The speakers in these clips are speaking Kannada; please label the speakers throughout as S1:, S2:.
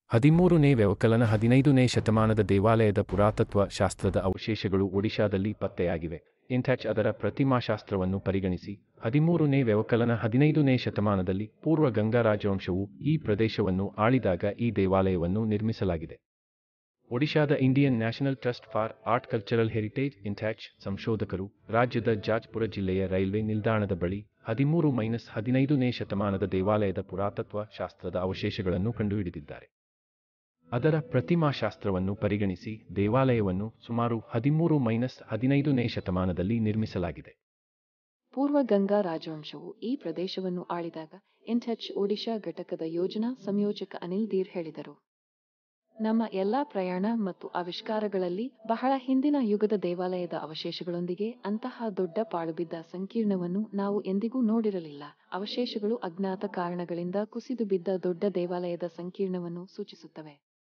S1: ಹದಿಮೂರನೇ ವ್ಯವಕಲನ ಹದಿನೈದನೇ ಶತಮಾನದ ದೇವಾಲಯದ ಪುರಾತತ್ವ ಶಾಸ್ತ್ರದ ಅವಶೇಷಗಳು ಒಡಿಶಾದಲ್ಲಿ ಪತ್ತೆಯಾಗಿವೆ ಇಂಥಚ್ ಅದರ ಪ್ರತಿಮಾಶಾಸ್ತ್ರವನ್ನು ಪರಿಗಣಿಸಿ ಹದಿಮೂರನೇ ವ್ಯವಕಲನ ಹದಿನೈದನೇ ಶತಮಾನದಲ್ಲಿ ಪೂರ್ವ ಗಂಗಾ ರಾಜವಂಶವು ಈ ಪ್ರದೇಶವನ್ನು ಆಳಿದಾಗ ಈ ದೇವಾಲಯವನ್ನು ನಿರ್ಮಿಸಲಾಗಿದೆ ಒಡಿಶಾದ Indian national trust for art cultural heritage ಇಂಥ್ಯಾಚ್ ಸಂಶೋಧಕರು ರಾಜ್ಯದ ಜಾಜ್ಪುರ ಜಿಲ್ಲೆಯ ರೈಲ್ವೆ ನಿಲ್ದಾಣದ ಬಳಿ ಹದಿಮೂರು ಮೈನಸ್ ಹದಿನೈದನೇ ಶತಮಾನದ ದೇವಾಲಯದ ಪುರಾತತ್ವ ಶಾಸ್ತ್ರದ ಅವಶೇಷಗಳನ್ನು ಕಂಡುಹಿಡಿದಿದ್ದಾರೆ ಅದರ ಪ್ರತಿಮಾಶಾಸ್ತ್ರವನ್ನು ಪರಿಗಣಿಸಿ ದೇವಾಲಯವನ್ನು ಸುಮಾರು ಹದಿಮೂರು ಮೈನಸ್ ಹದಿನೈದನೇ ಶತಮಾನದಲ್ಲಿ ನಿರ್ಮಿಸಲಾಗಿದೆ
S2: ಪೂರ್ವ ಗಂಗಾ ರಾಜವಂಶವು ಈ ಪ್ರದೇಶವನ್ನು ಆಳಿದಾಗ ಎನ್ಎಚ್ ಒಡಿಶಾ ಘಟಕದ ಯೋಜನಾ ಸಂಯೋಜಕ ಅನಿಲ್ ದೀರ್ ಹೇಳಿದರು ನಮ್ಮ ಎಲ್ಲಾ ಪ್ರಯಾಣ ಮತ್ತು ಆವಿಷ್ಕಾರಗಳಲ್ಲಿ ಬಹಳ ಹಿಂದಿನ ಯುಗದ ದೇವಾಲಯದ ಅವಶೇಷಗಳೊಂದಿಗೆ ಅಂತಹ ದೊಡ್ಡ ಪಾಳುಬಿದ್ದ ಸಂಕೀರ್ಣವನ್ನು ನಾವು ಎಂದಿಗೂ ನೋಡಿರಲಿಲ್ಲ ಅವಶೇಷಗಳು ಅಜ್ಞಾತ ಕಾರಣಗಳಿಂದ ಕುಸಿದು ಬಿದ್ದ ದೊಡ್ಡ ದೇವಾಲಯದ ಸಂಕೀರ್ಣವನ್ನು ಸೂಚಿಸುತ್ತವೆ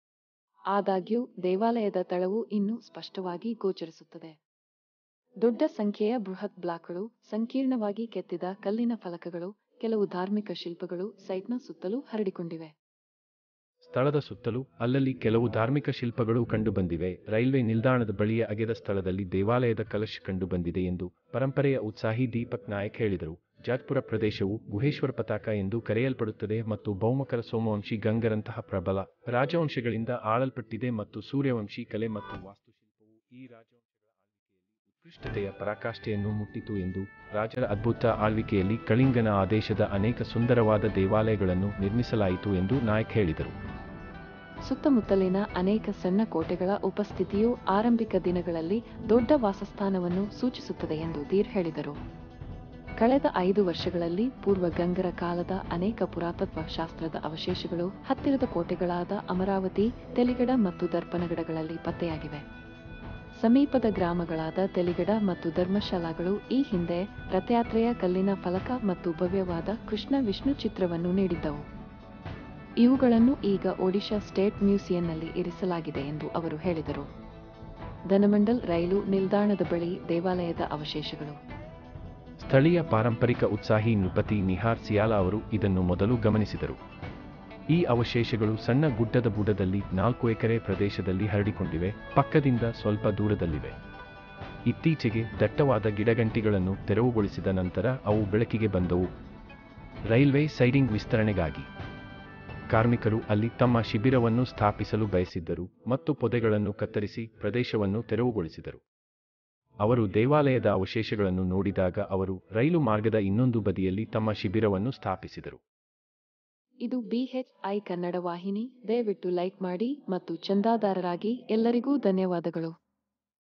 S2: ಆದಾಗ್ಯೂ ದೇವಾಲಯದ ತಳವು ಇನ್ನೂ ಸ್ಪಷ್ಟವಾಗಿ ಗೋಚರಿಸುತ್ತದೆ ದೊಡ್ಡ ಸಂಖ್ಯೆಯ ಬೃಹತ್ ಬ್ಲಾಕ್ಗಳು ಸಂಕೀರ್ಣವಾಗಿ ಕೆತ್ತಿದ ಕಲ್ಲಿನ ಫಲಕಗಳು ಕೆಲವು ಧಾರ್ಮಿಕ ಶಿಲ್ಪಗಳು ಸೈಟ್ನ ಸುತ್ತಲೂ ಹರಡಿಕೊಂಡಿವೆ
S1: ಸ್ಥಳದ ಸುತ್ತಲೂ ಅಲ್ಲಲ್ಲಿ ಕೆಲವು ಧಾರ್ಮಿಕ ಶಿಲ್ಪಗಳು ಕಂಡುಬಂದಿವೆ ರೈಲ್ವೆ ನಿಲ್ದಾಣದ ಬಳಿಯ ಅಗೆದ ಸ್ಥಳದಲ್ಲಿ ದೇವಾಲಯದ ಕಲಶ ಕಂಡುಬಂದಿದೆ ಎಂದು ಪರಂಪರೆಯ ಉತ್ಸಾಹಿ ದೀಪಕ್ ನಾಯಕ್ ಹೇಳಿದರು ಜಾಜ್ಪುರ ಪ್ರದೇಶವು ಗುಹೇಶ್ವರ ಪತಾಕ ಎಂದು ಕರೆಯಲ್ಪಡುತ್ತದೆ ಮತ್ತು ಬಹುಮಕರ ಸೋಮವಂಶಿ ಗಂಗರಂತಹ ಪ್ರಬಲ ರಾಜವಂಶಗಳಿಂದ ಆಳಲ್ಪಟ್ಟಿದೆ ಮತ್ತು ಸೂರ್ಯವಂಶಿ ಕಲೆ ಮತ್ತು ವಾಸ್ತುಶಿಲ್ಪವು ಈ ರಾಜವಂಶಗಳ ಆಳ್ವಿಕೆಯಲ್ಲಿ ಉತ್ಕೃಷ್ಟತೆಯ ಪರಾಕಾಷ್ಠೆಯನ್ನು ಮುಟ್ಟಿತು ಎಂದು ರಾಜರ ಅದ್ಭುತ ಆಳ್ವಿಕೆಯಲ್ಲಿ ಕಳಿಂಗನ ಆದೇಶದ ಅನೇಕ ಸುಂದರವಾದ ದೇವಾಲಯಗಳನ್ನು ನಿರ್ಮಿಸಲಾಯಿತು ಎಂದು ನಾಯಕ್ ಹೇಳಿದರು
S2: ಸುತ್ತಮುತ್ತಲಿನ ಅನೇಕ ಸಣ್ಣ ಕೋಟೆಗಳ ಉಪಸ್ಥಿತಿಯು ಆರಂಭಿಕ ದಿನಗಳಲ್ಲಿ ದೊಡ್ಡ ವಾಸಸ್ಥಾನವನ್ನು ಸೂಚಿಸುತ್ತದೆ ಎಂದು ದೀರ್ ಹೇಳಿದರು ಕಳೆದ ಐದು ವರ್ಷಗಳಲ್ಲಿ ಪೂರ್ವ ಗಂಗರ ಕಾಲದ ಅನೇಕ ಪುರಾತತ್ವ ಶಾಸ್ತ್ರದ ಅವಶೇಷಗಳು ಹತ್ತಿರದ ಕೋಟೆಗಳಾದ ಅಮರಾವತಿ ತೆಲಿಗಡ ಮತ್ತು ದರ್ಪನಗಡಗಳಲ್ಲಿ ಪತ್ತೆಯಾಗಿವೆ ಸಮೀಪದ ಗ್ರಾಮಗಳಾದ ತೆಲಿಗಡ ಮತ್ತು ಧರ್ಮಶಾಲಾಗಳು ಈ ಹಿಂದೆ ರಥಯಾತ್ರೆಯ ಕಲ್ಲಿನ ಫಲಕ ಮತ್ತು ಭವ್ಯವಾದ ಕೃಷ್ಣ ವಿಷ್ಣು ಚಿತ್ರವನ್ನು ನೀಡಿದ್ದವು ಇವುಗಳನ್ನು ಈಗ ಒಡಿಶಾ ಸ್ಟೇಟ್ ಮ್ಯೂಸಿಯಂನಲ್ಲಿ ಇರಿಸಲಾಗಿದೆ ಎಂದು ಅವರು ಹೇಳಿದರು ಧನಮಂಡಲ್ ರೈಲು ನಿಲ್ದಾಣದ ಬಳಿ ದೇವಾಲಯದ ಅವಶೇಷಗಳು
S1: ಸ್ಥಳೀಯ ಪಾರಂಪರಿಕ ಉತ್ಸಾಹಿ ನೃಪತಿ ನಿಹಾರ್ ಸಿಯಾಲ ಅವರು ಇದನ್ನು ಮೊದಲು ಗಮನಿಸಿದರು ಈ ಅವಶೇಷಗಳು ಸಣ್ಣ ಗುಡ್ಡದ ಬುಡದಲ್ಲಿ ನಾಲ್ಕು ಎಕರೆ ಪ್ರದೇಶದಲ್ಲಿ ಹರಡಿಕೊಂಡಿವೆ ಪಕ್ಕದಿಂದ ಸ್ವಲ್ಪ ದೂರದಲ್ಲಿವೆ ಇತ್ತೀಚೆಗೆ ದಟ್ಟವಾದ ಗಿಡಗಂಟಿಗಳನ್ನು ತೆರವುಗೊಳಿಸಿದ ನಂತರ ಅವು ಬೆಳಕಿಗೆ ಬಂದವು ರೈಲ್ವೆ ಸೈಡಿಂಗ್ ವಿಸ್ತರಣೆಗಾಗಿ ಕಾರ್ಮಿಕರು ಅಲ್ಲಿ ತಮ್ಮ ಶಿಬಿರವನ್ನು ಸ್ಥಾಪಿಸಲು ಬಯಸಿದ್ದರು ಮತ್ತು ಪೊದೆಗಳನ್ನು ಕತ್ತರಿಸಿ ಪ್ರದೇಶವನ್ನು ತೆರವುಗೊಳಿಸಿದರು ಅವರು ದೇವಾಲಯದ ಅವಶೇಷಗಳನ್ನು ನೋಡಿದಾಗ ಅವರು ರೈಲು ಮಾರ್ಗದ ಇನ್ನೊಂದು ಬದಿಯಲ್ಲಿ ತಮ್ಮ ಶಿಬಿರವನ್ನು ಸ್ಥಾಪಿಸಿದರು
S2: ಇದು ಬಿಎಚ್ಐ ಕನ್ನಡ ವಾಹಿನಿ ದಯವಿಟ್ಟು ಲೈಕ್ ಮಾಡಿ ಮತ್ತು ಚಂದಾದಾರರಾಗಿ ಎಲ್ಲರಿಗೂ ಧನ್ಯವಾದಗಳು